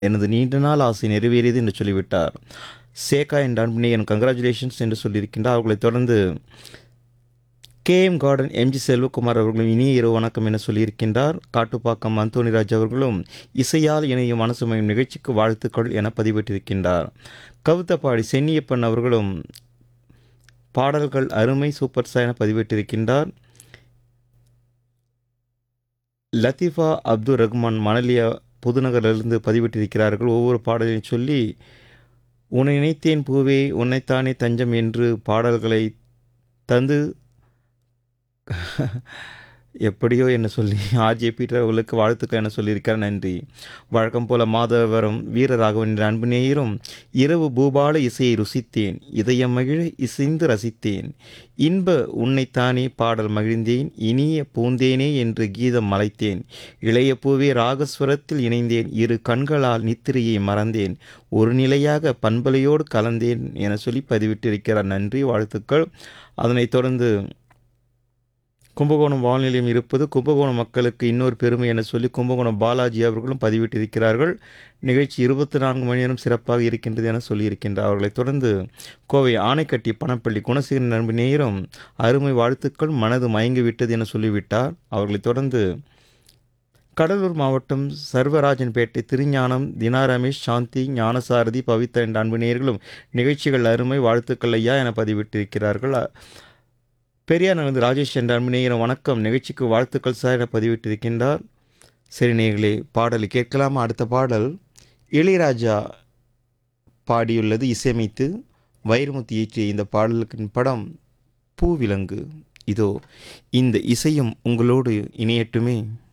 எனது நீண்ட நாள் ஆசை நிறைவேறியது என்று சொல்லிவிட்டார் சேகா என்ற அன்பினை கங்க்ராச்சுலேஷன்ஸ் என்று சொல்லியிருக்கின்றார் அவர்களைத் தொடர்ந்து கேஎம் கார்டன் எம்ஜி செல்வகுமார் அவர்களும் இனிய இரவு வணக்கம் என சொல்லியிருக்கின்றார் காட்டுப்பாக்கம் அந்தோணிராஜ் அவர்களும் இசையால் இணையும் மனசுமையும் நிகழ்ச்சிக்கு வாழ்த்துக்கள் என பதிவிட்டிருக்கின்றார் கவுத்தப்பாடி சென்னியப்பன் அவர்களும் பாடல்கள் அருமை சூப்பர் ஸ்டார் என பதிவிட்டிருக்கின்றார் லத்தீஃபா அப்துல் ரஹ்மான் மணலியா புதுநகரிலிருந்து பதிவிட்டிருக்கிறார்கள் ஒவ்வொரு பாடலையும் சொல்லி உன்னை நினைத்தேன் பூவே உன்னைத்தானே தஞ்சம் என்று பாடல்களை தந்து எப்படியோ என்ன சொல்லி ஆர்ஜே பீட்டர் அவர்களுக்கு வாழ்த்துக்கள் என சொல்லியிருக்கார் நன்றி வழக்கம் போல மாதவரம் வீரராகவன் என்ற அன்பு நேயரும் இரவு பூபால இசையை ருசித்தேன் இதயம் மகிழ இசைந்து ரசித்தேன் இன்ப உன்னைத்தானே பாடல் மகிழ்ந்தேன் இனிய பூந்தேனே என்று கீதம் மலைத்தேன் இளைய பூவே ராகஸ்வரத்தில் இணைந்தேன் இரு கண்களால் நித்திரையை மறந்தேன் ஒரு நிலையாக பண்பலையோடு கலந்தேன் என சொல்லி பதிவிட்டிருக்கிறார் நன்றி வாழ்த்துக்கள் அதனைத் தொடர்ந்து கும்பகோணம் வானிலையம் இருப்பது கும்பகோணம் மக்களுக்கு இன்னொரு பெருமை என சொல்லி கும்பகோணம் பாலாஜி அவர்களும் பதிவிட்டிருக்கிறார்கள் நிகழ்ச்சி இருபத்தி நான்கு மணி நேரம் சிறப்பாக இருக்கின்றது என சொல்லியிருக்கின்றார் அவர்களைத் தொடர்ந்து கோவை ஆணைக்கட்டி பணப்பள்ளி குணசேகரன் நண்பு நேரம் அருமை வாழ்த்துக்கள் மனது மயங்கி விட்டது என சொல்லிவிட்டார் அவர்களைத் தொடர்ந்து கடலூர் மாவட்டம் சர்வராஜன்பேட்டை திருஞானம் தினா ரமேஷ் சாந்தி ஞானசாரதி பவித்ரா என்ற அன்பு நேயர்களும் நிகழ்ச்சிகள் அருமை வாழ்த்துக்கள் ஐயா என பதிவிட்டிருக்கிறார்கள் பெரியார் நகர்ந்து ராஜேஷ் என்ற அன்பு நேயரும் வணக்கம் நிகழ்ச்சிக்கு வாழ்த்துக்கள் சார் என பதிவிட்டிருக்கின்றார் சரி நேயர்களே பாடலை கேட்கலாமா அடுத்த பாடல் இளையராஜா பாடியுள்ளது இசையமைத்து வைரமுத்து இயற்றிய இந்த பாடலுக்கின் படம் பூவிலங்கு இதோ இந்த இசையும் உங்களோடு இணையட்டுமே